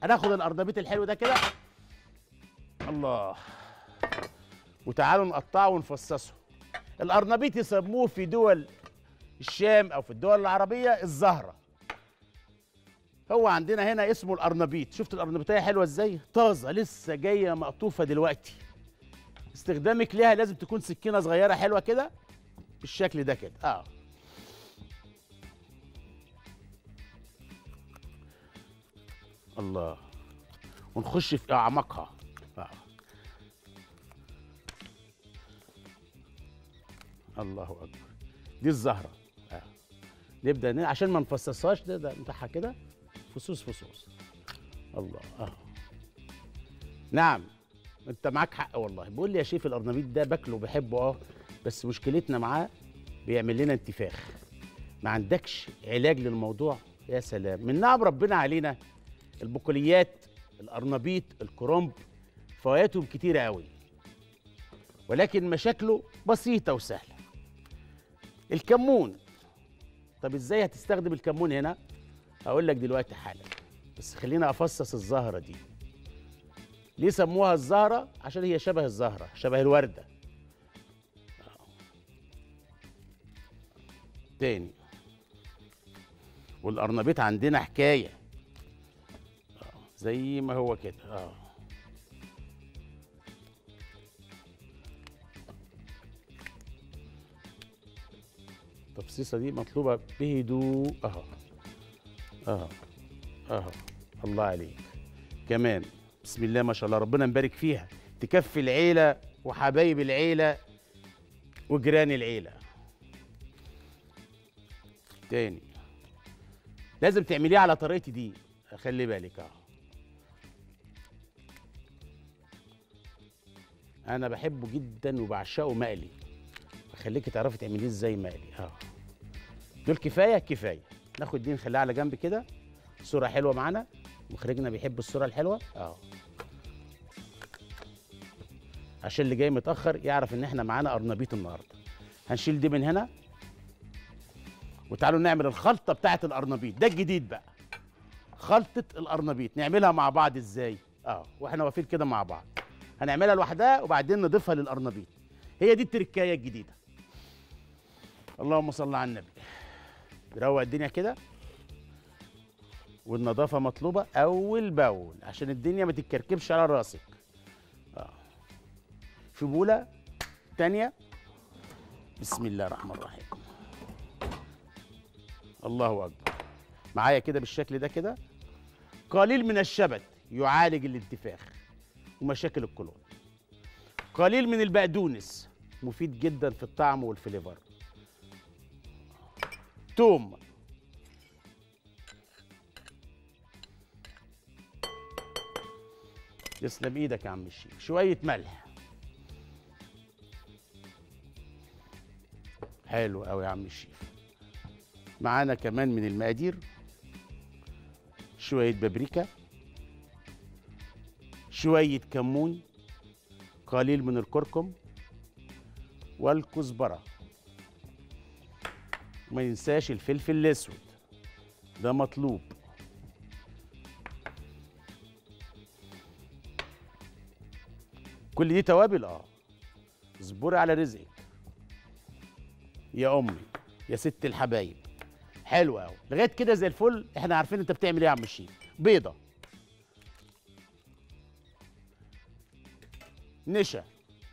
هناخد القرنبيط الحلو ده كده الله وتعالوا نقطعه ونفصصه القرنبيط يسموه في دول الشام او في الدول العربيه الزهره هو عندنا هنا اسمه القرنبيط شفت القرنبيطيه حلوه ازاي طازه لسه جايه مقطوفه دلوقتي استخدامك ليها لازم تكون سكينه صغيره حلوه كده بالشكل ده كده اه الله ونخش في اعماقها آه. الله اكبر دي الزهره آه. نبدا ن- عشان ما نفصصهاش نبدا نفتحها كده فصوص فصوص الله اه نعم انت معاك حق والله بيقول لي يا شيف القرنبيط ده باكله بحبه اه بس مشكلتنا معاه بيعمل لنا انتفاخ ما عندكش علاج للموضوع يا سلام من نعم ربنا علينا البقوليات القرنبيط الكرنب فوائدهم كتيرة قوي ولكن مشاكله بسيطة وسهلة الكمون طب ازاي هتستخدم الكمون هنا هقول لك دلوقتي حالا بس خلينا افصص الزهرة دي ليه سموها الزهرة عشان هي شبه الزهرة شبه الوردة تاني والقرنبيط عندنا حكايه زي ما هو كده اه التفصيصه دي مطلوبه بهدوء اهو اهو اهو الله عليك كمان بسم الله ما شاء الله ربنا مبارك فيها تكفي العيله وحبايب العيله وجيران العيله تاني لازم تعمليها على طريقتي دي خلي بالك اه انا بحبه جدا وبعشقه مقلي بخليكي تعرفي تعمليه ازاي مقلي اه دول كفايه كفايه ناخد دي نخليها على جنب كده صوره حلوه معانا مخرجنا بيحب الصوره الحلوه اه عشان اللي جاي متاخر يعرف ان احنا معانا قرنبيط النهارده هنشيل دي من هنا وتعالوا نعمل الخلطه بتاعه القرنبيط ده الجديد بقى خلطه القرنبيط نعملها مع بعض ازاي اه واحنا واقفين كده مع بعض هنعملها لوحدها وبعدين نضيفها للقرنبيط هي دي التركايه الجديده اللهم صل على النبي روق الدنيا كده والنظافه مطلوبه اول باول عشان الدنيا ما تتكركبش على راسك اه في بوله تانية بسم الله الرحمن الرحيم الله اكبر معايا كده بالشكل ده كده قليل من الشبت يعالج الانتفاخ ومشاكل القولون قليل من البقدونس مفيد جدا في الطعم والفليفر توم يسلم ايدك يا عم الشيخ شويه ملح حلو قوي يا عم الشيف معانا كمان من المقادير شويه بابريكا شويه كمون قليل من الكركم والكزبره ما ننساش الفلفل الاسود ده مطلوب كل دي توابل اه اصبري على رزقك يا امي يا ست الحبايب حلو قوي لغايه كده زي الفل احنا عارفين انت بتعمل ايه يا عم الشيخ بيضه نشا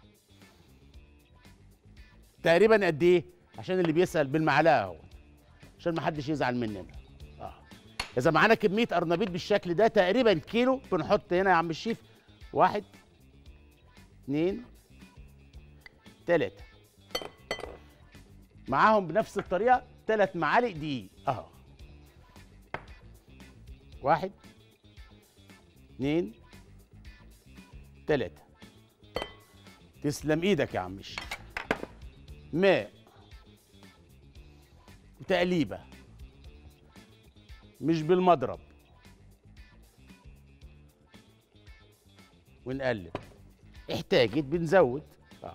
تقريبا قد ايه عشان اللي بيسال بالمعلقه اهو عشان ما حدش يزعل مننا اه اذا معانا كميه قرنبيط بالشكل ده تقريبا كيلو بنحط هنا يا عم الشيف واحد اتنين تلاته معاهم بنفس الطريقه ثلاث معالق دقيق اهو واحد اتنين تلاته تسلم ايدك يا عم الشيف ماء وتقليبه مش بالمضرب ونقلب احتاجت بنزود اه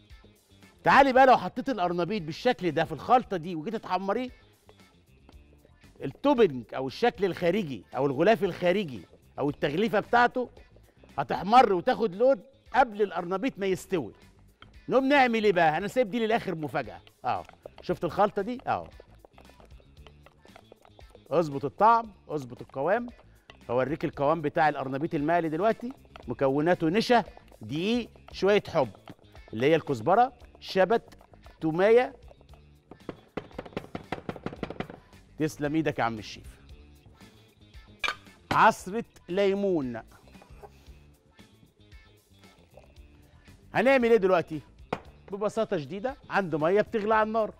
تعالي بقى لو حطيت القرنبيط بالشكل ده في الخلطه دي وجيت تحمريه التوبنج او الشكل الخارجي او الغلاف الخارجي او التغليفه بتاعته هتحمر وتاخد لون قبل القرنبيط ما يستوي نقوم نعمل ايه بقى انا سايب دي للاخر مفاجاه اه شفت الخلطه دي اه اظبط الطعم اظبط القوام هوريك القوام بتاع القرنبيط المقلي دلوقتي مكوناته نشا دقيق شويه حب اللي هي الكزبره شبت توميه تسلم ايدك يا عم الشيف عصرة ليمون هنعمل ايه دلوقتي ببساطة شديدة عند مية بتغلي على النار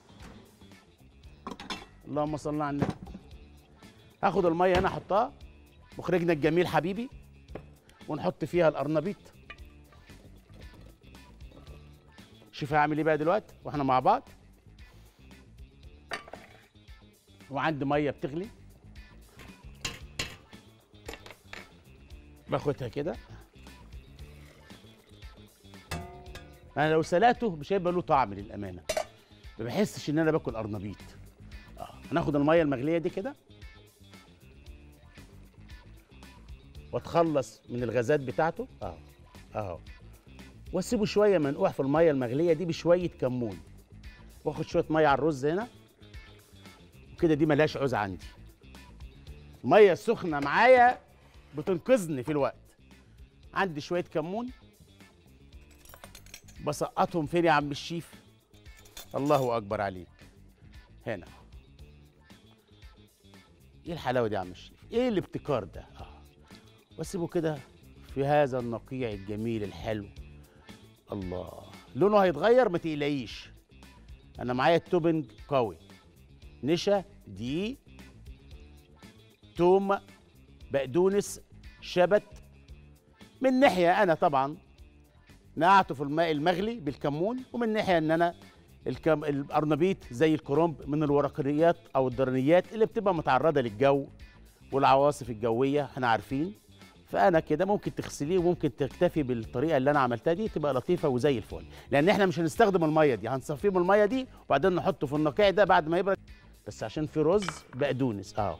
اللهم صل على النبي هاخد المية هنا احطها مخرجنا الجميل حبيبي ونحط فيها القرنبيط شوف هعمل ايه بقى دلوقتي واحنا مع بعض وعندي ميه بتغلي باخدها كده انا لو سلقته مش هيبقى له طعم للامانه ما بحسش ان انا باكل قرنبيط اه هناخد الميه المغليه دي كده واتخلص من الغازات بتاعته اه اهو واسيبه شويه منقوع في الميه المغليه دي بشويه كمون واخد شويه ميه على الرز هنا وكده دي ملهاش عوز عندي ميه سخنه معايا بتنقذني في الوقت عندي شويه كمون بسقطهم فين يا عم الشيف الله اكبر عليك هنا ايه الحلاوه دي يا عم الشيف ايه الابتكار ده اه واسيبه كده في هذا النقيع الجميل الحلو الله لونه هيتغير ما تقلقيش انا معايا التوبنج قوي نشا دقيق توم بقدونس شبت من ناحيه انا طبعا نقعته في الماء المغلي بالكمون ومن ناحيه ان انا الكم... القرنبيط زي الكرنب من الورقيات او الدرنيات اللي بتبقى متعرضه للجو والعواصف الجويه احنا عارفين فانا كده ممكن تغسليه وممكن تكتفي بالطريقه اللي انا عملتها دي تبقى لطيفه وزي الفل لان احنا مش هنستخدم الميه دي هنصفيه من الميه دي وبعدين نحطه في النقيع ده بعد ما يبرد بس عشان في رز بقدونس اه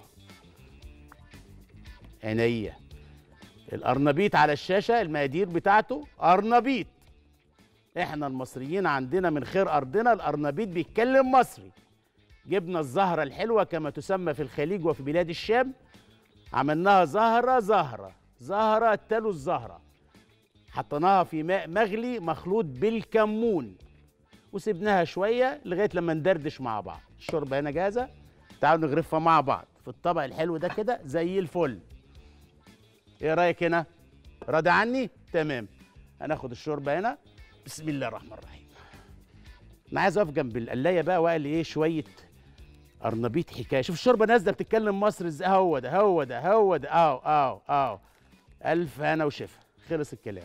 عينيا القرنبيط على الشاشه المقادير بتاعته قرنبيط احنا المصريين عندنا من خير ارضنا القرنبيط بيتكلم مصري جبنا الزهره الحلوه كما تسمى في الخليج وفي بلاد الشام عملناها زهره زهره زهره تلو الزهره حطيناها في ماء مغلي مخلوط بالكمون وسبناها شويه لغايه لما ندردش مع بعض الشوربه هنا جاهزه تعالوا نغرفها مع بعض في الطبق الحلو ده كده زي الفل ايه رايك هنا راضي عني تمام هناخد الشوربه هنا بسم الله الرحمن الرحيم انا عايز اقف جنب القلايه بقى واقل ايه شويه قرنبيط حكايه شوف الشوربه نازله بتتكلم مصر ازاي هو ده هو ده هو ده اهو اهو اهو الف هنا وشفا خلص الكلام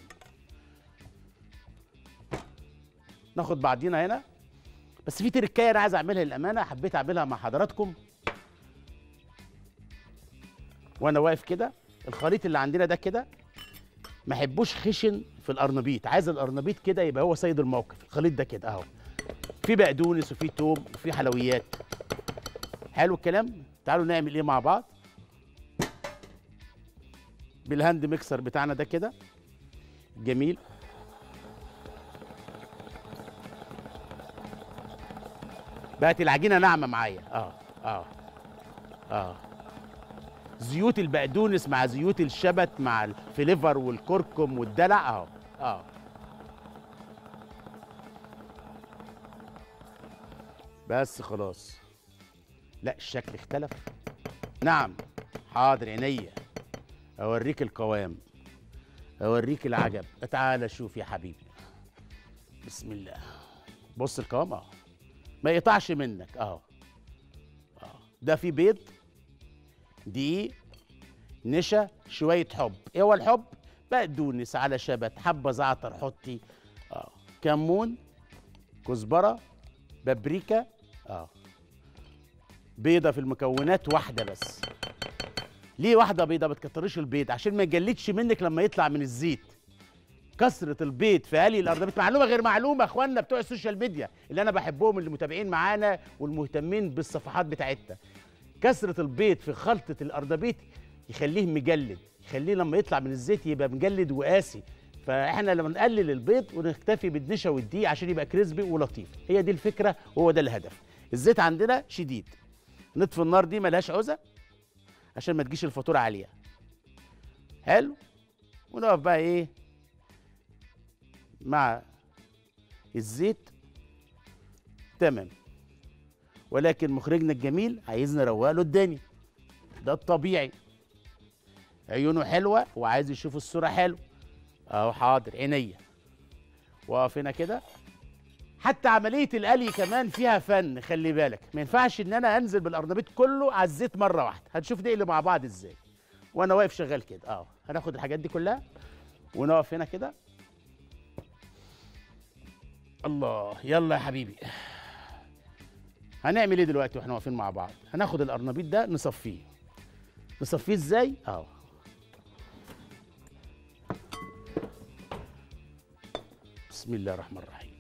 ناخد بعضينا هنا بس في تركايه انا عايز اعملها للامانه حبيت اعملها مع حضراتكم وانا واقف كده الخليط اللي عندنا ده كده ما احبوش خشن في القرنبيط عايز القرنبيط كده يبقى هو سيد الموقف الخليط ده كده اهو في بقدونس وفي توم وفي حلويات حلو الكلام تعالوا نعمل ايه مع بعض بالهاند ميكسر بتاعنا ده كده جميل بقت العجينه ناعمه معايا اه اه اه زيوت البقدونس مع زيوت الشبت مع الفليفر والكركم والدلع اهو اه بس خلاص لا الشكل اختلف نعم حاضر عينيا اوريك القوام اوريك العجب تعال شوف يا حبيبي بسم الله بص القوام اهو ما يقطعش منك اهو اه ده في بيض دقيق نشا شويه حب ايه هو الحب بقدونس على شبت حبه زعتر حطي اه كمون كزبره بابريكا اه بيضه في المكونات واحده بس ليه واحده بيضه ما تكتريش البيض عشان ما يجلدش منك لما يطلع من الزيت كثره البيض في قلي الارنبيط معلومه غير معلومه اخواننا بتوع السوشيال ميديا اللي انا بحبهم اللي متابعين معانا والمهتمين بالصفحات بتاعتنا كسره البيض في خلطه الارنبيط يخليه مجلد يخليه لما يطلع من الزيت يبقى مجلد وقاسي فاحنا لما نقلل البيض ونكتفي بالنشا والدقيق عشان يبقى كريسبي ولطيف هي دي الفكره وهو ده الهدف الزيت عندنا شديد نطفي النار دي ملهاش عوزه عشان ما تجيش الفاتوره عاليه حلو ونقف بقى ايه مع الزيت تمام ولكن مخرجنا الجميل عايزنا نروق له الدنيا ده الطبيعي عيونه حلوه وعايز يشوف الصوره حلو اهو حاضر عينيا واقف هنا كده حتى عمليه القلي كمان فيها فن خلي بالك ما ينفعش ان انا انزل بالارنبيط كله على الزيت مره واحده هنشوف نقلي مع بعض ازاي وانا واقف شغال كده اه هناخد الحاجات دي كلها ونقف هنا كده الله يلا يا حبيبي هنعمل ايه دلوقتي واحنا واقفين مع بعض هناخد القرنبيط ده نصفيه نصفيه ازاي اه بسم الله الرحمن الرحيم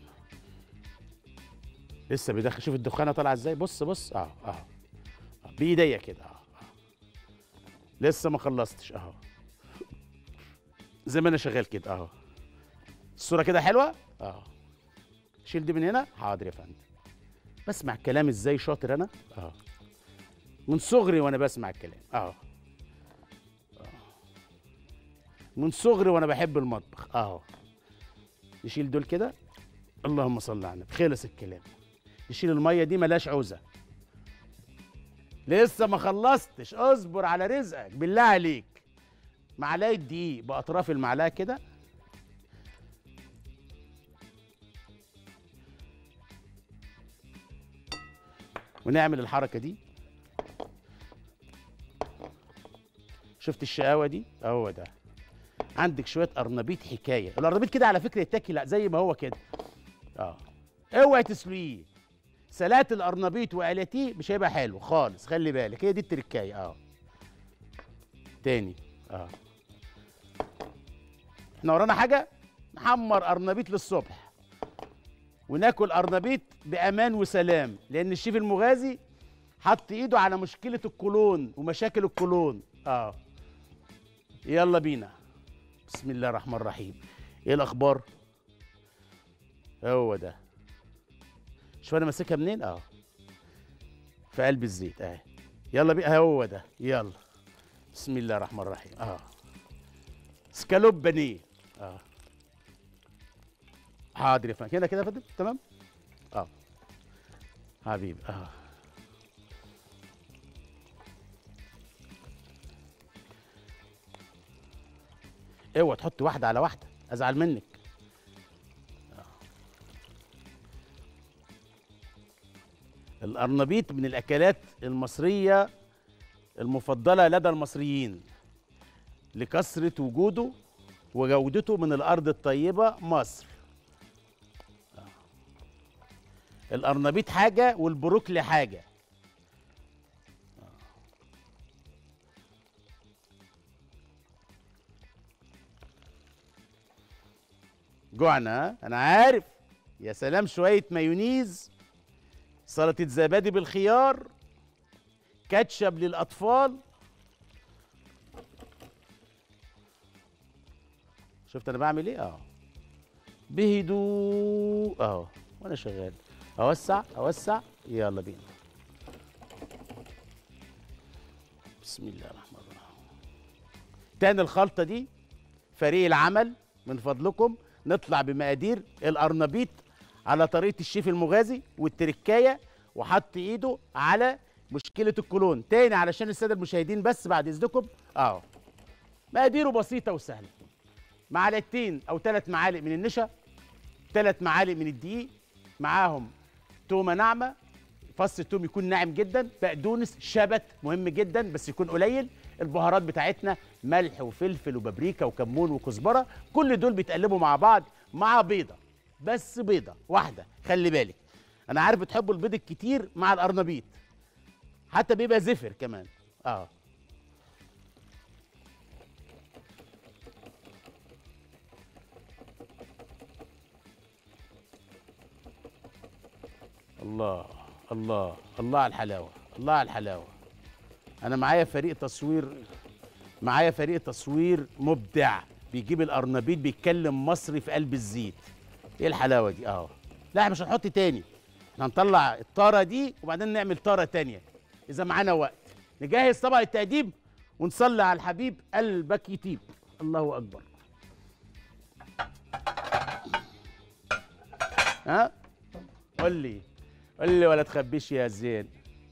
لسه بيدخل شوف الدخانه طالعه ازاي بص بص اه اه آه. بايديا كده اه اه لسه ما خلصتش اهو زي ما انا شغال كده اهو الصوره كده حلوه اه شيل دي من هنا حاضر يا فندم بسمع الكلام ازاي شاطر انا اه من صغري وانا بسمع الكلام اه آه. من صغري وانا بحب المطبخ اه نشيل دول كده اللهم صل على النبي خلص الكلام نشيل الميه دي ملاش عوزه لسه ما خلصتش اصبر على رزقك بالله عليك معلقه دقيق باطراف المعلقه كده ونعمل الحركه دي شفت الشقاوه دي اهو ده عندك شويه قرنبيط حكايه القرنبيط كده على فكره يتاكل لا زي ما هو كده اه اوعي تسلقيه سلات القرنبيط وقلاتيه مش هيبقى حلو خالص خلي بالك هي دي التركايه اه تاني اه احنا ورانا حاجه نحمر قرنبيط للصبح وناكل قرنبيط بامان وسلام لان الشيف المغازي حط ايده على مشكله القولون ومشاكل القولون اه يلا بينا بسم الله الرحمن الرحيم ايه الاخبار هو ده شوف انا ماسكها منين اه في قلب الزيت اه يلا بينا هو ده يلا بسم الله الرحمن الرحيم اه سكالوب بانيه اه حاضر يا فندم هنا كده يا فندم تمام اه حبيبي اه اوعى تحط واحده على واحده ازعل منك آه. القرنبيط من الاكلات المصريه المفضله لدى المصريين لكثره وجوده وجودته من الارض الطيبه مصر آه. القرنبيط حاجه والبروكلي حاجه جوعنا ها؟ انا عارف يا سلام شويه مايونيز سلطه زبادي بالخيار كاتشب للاطفال شفت انا بعمل ايه اه بهدوء اهو وانا شغال اوسع اوسع يلا بينا بسم الله الرحمن الرحيم تاني الخلطه دي فريق العمل من فضلكم نطلع بمقادير القرنبيط على طريقه الشيف المغازي والتركايه وحط ايده على مشكله الكولون تاني علشان الساده المشاهدين بس بعد اذنكم اهو مقاديره بسيطه وسهله معلقتين او ثلاث معالق من النشا ثلاث معالق من الدقيق معاهم تومه ناعمه فص التوم يكون ناعم جدا بقدونس شبت مهم جدا بس يكون قليل البهارات بتاعتنا ملح وفلفل وبابريكا وكمون وكزبره كل دول بيتقلبوا مع بعض مع بيضه بس بيضه واحده خلي بالك انا عارف بتحبوا البيض الكتير مع القرنبيط حتى بيبقى زفر كمان اه الله الله الله على الحلاوه الله على الحلاوه انا معايا فريق تصوير معايا فريق تصوير مبدع بيجيب القرنبيط بيتكلم مصري في قلب الزيت ايه الحلاوه دي اه لا مش هنحط تاني احنا هنطلع الطاره دي وبعدين نعمل طاره تانية اذا معانا وقت نجهز طبق التقديم ونصلي على الحبيب قلبك يطيب الله اكبر ها قول لي قول لي ولا تخبيش يا زين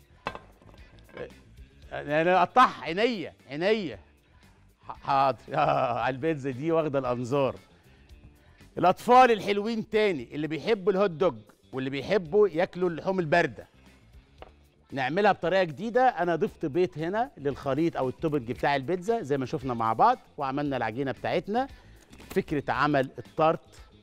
انا اقطعها عينيا عينيا حاضر آه على البيتزا دي واخده الانظار الاطفال الحلوين تاني اللي بيحبوا الهوت دوج واللي بيحبوا ياكلوا اللحوم البارده نعملها بطريقه جديده انا ضفت بيض هنا للخليط او التوبنج بتاع البيتزا زي ما شفنا مع بعض وعملنا العجينه بتاعتنا فكره عمل الطارت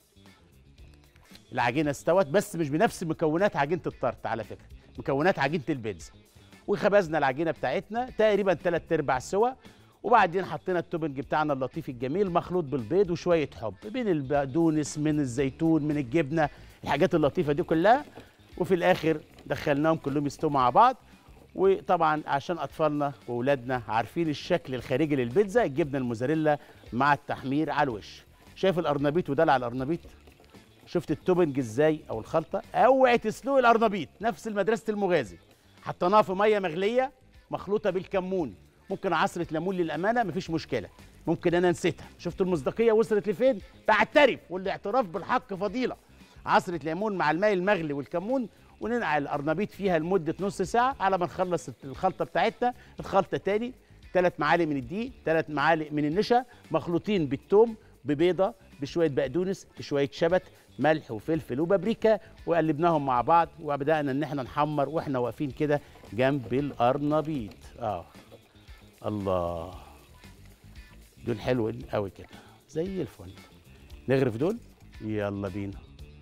العجينه استوت بس مش بنفس مكونات عجينه الطارت على فكره مكونات عجينه البيتزا وخبزنا العجينه بتاعتنا تقريبا ثلاث ارباع سوا وبعدين حطينا التوبنج بتاعنا اللطيف الجميل مخلوط بالبيض وشويه حب من البقدونس من الزيتون من الجبنه الحاجات اللطيفه دي كلها وفي الاخر دخلناهم كلهم يستووا مع بعض وطبعا عشان اطفالنا واولادنا عارفين الشكل الخارجي للبيتزا الجبنه الموزاريلا مع التحمير على الوش شايف القرنبيط ودلع القرنبيط شفت التوبنج ازاي او الخلطه اوعي تسلقي القرنبيط نفس مدرسه المغازي حطيناها في ميه مغليه مخلوطه بالكمون ممكن عصره ليمون للامانه مفيش مشكله ممكن انا نسيتها شفت المصداقيه وصلت لفين بعترف والاعتراف بالحق فضيله عصره ليمون مع الماء المغلي والكمون وننقع القرنبيط فيها لمده نص ساعه على ما نخلص الخلطه بتاعتنا الخلطه تاني ثلاث معالق من الدقيق ثلاث معالق من النشا مخلوطين بالثوم ببيضه بشويه بقدونس بشويه شبت ملح وفلفل وبابريكا وقلبناهم مع بعض وبدانا ان احنا نحمر واحنا واقفين كده جنب القرنبيط اه الله دول حلوين قوي كده زي الفل نغرف دول يلا بينا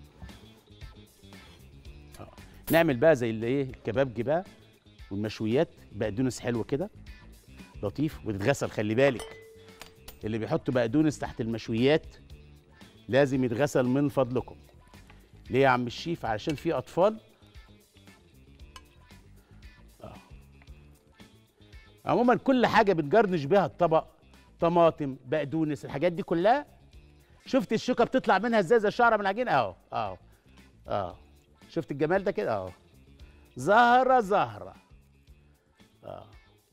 آه. نعمل بقى زي اللي ايه الكبابجي بقى والمشويات بقدونس حلو كده لطيف وتتغسل خلي بالك اللي بيحط بقدونس تحت المشويات لازم يتغسل من فضلكم ليه يا عم الشيف علشان في اطفال آه. عموما كل حاجه بتجرنش بيها الطبق طماطم بقدونس الحاجات دي كلها شفت الشوكه بتطلع منها ازاي زي الشعره من العجين اهو اهو اه شفت الجمال ده كده اهو زهره زهره اه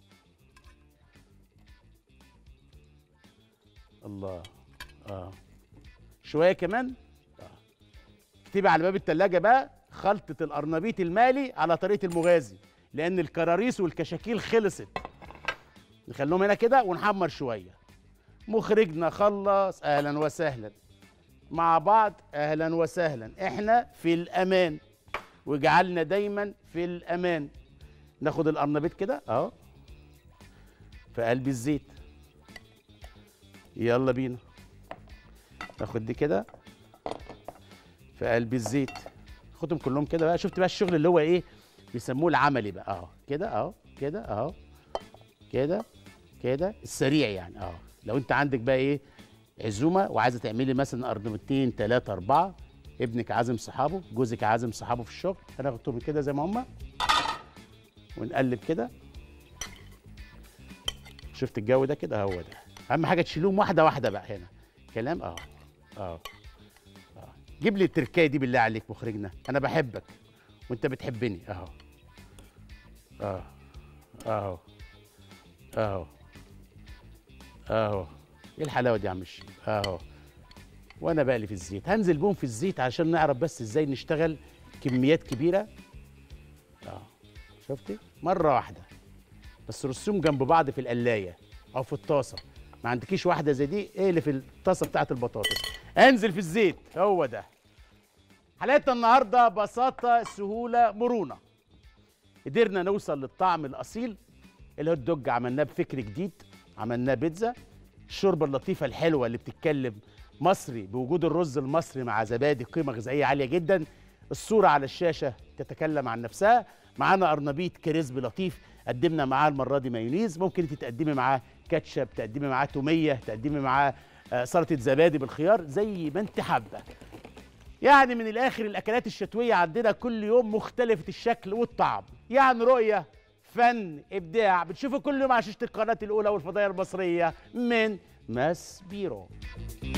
الله اه شويه كمان آه. اكتبي على باب التلاجة بقى خلطة القرنبيط المالي على طريقة المغازي لأن الكراريس والكشاكيل خلصت نخليهم هنا كده ونحمر شوية مخرجنا خلص أهلا وسهلا مع بعض أهلا وسهلا إحنا في الأمان واجعلنا دايما في الأمان ناخد القرنبيط كده أهو في قلب الزيت يلا بينا ناخد دي كده في قلب الزيت خدهم كلهم كده بقى شفت بقى الشغل اللي هو ايه بيسموه العملي بقى اهو كده اهو كده اهو كده كده السريع يعني اهو لو انت عندك بقى ايه عزومه وعايزه تعملي مثلا قرنبتين ثلاثه اربعه ابنك عازم صحابه جوزك عازم صحابه في الشغل هناخدهم كده زي ما هم ونقلب كده شفت الجو ده كده هو ده اهم حاجه تشيلوهم واحده واحده بقى هنا كلام اه اه اه جيب لي التركايه دي بالله عليك مخرجنا انا بحبك وانت بتحبني اهو اه اهو اهو اهو ايه الحلاوه دي يا عم الشيخ اهو وانا بقلي في الزيت هنزل بهم في الزيت عشان نعرف بس ازاي نشتغل كميات كبيره اه شفتي مره واحده بس رسوم جنب بعض في القلايه او في الطاسه ما عندكيش واحده زي دي ايه اللي في الطاسه بتاعت البطاطس انزل في الزيت هو ده حلقتنا النهارده بساطه سهوله مرونه قدرنا نوصل للطعم الاصيل الهوت دوج عملناه بفكر جديد عملناه بيتزا الشوربه اللطيفه الحلوه اللي بتتكلم مصري بوجود الرز المصري مع زبادي قيمه غذائيه عاليه جدا الصوره على الشاشه تتكلم عن نفسها معانا قرنبيط كريسبي لطيف قدمنا معاه المره دي مايونيز ممكن انت تقدمي معاه كاتشب تقدمي معاه توميه تقدمي معاه آه، سلطه زبادي بالخيار زي ما انت حابه يعني من الاخر الاكلات الشتويه عندنا كل يوم مختلفه الشكل والطعم يعني رؤيه فن ابداع بتشوفوا كل يوم على شاشه القناه الاولى والفضائيه المصريه من ماس بيرو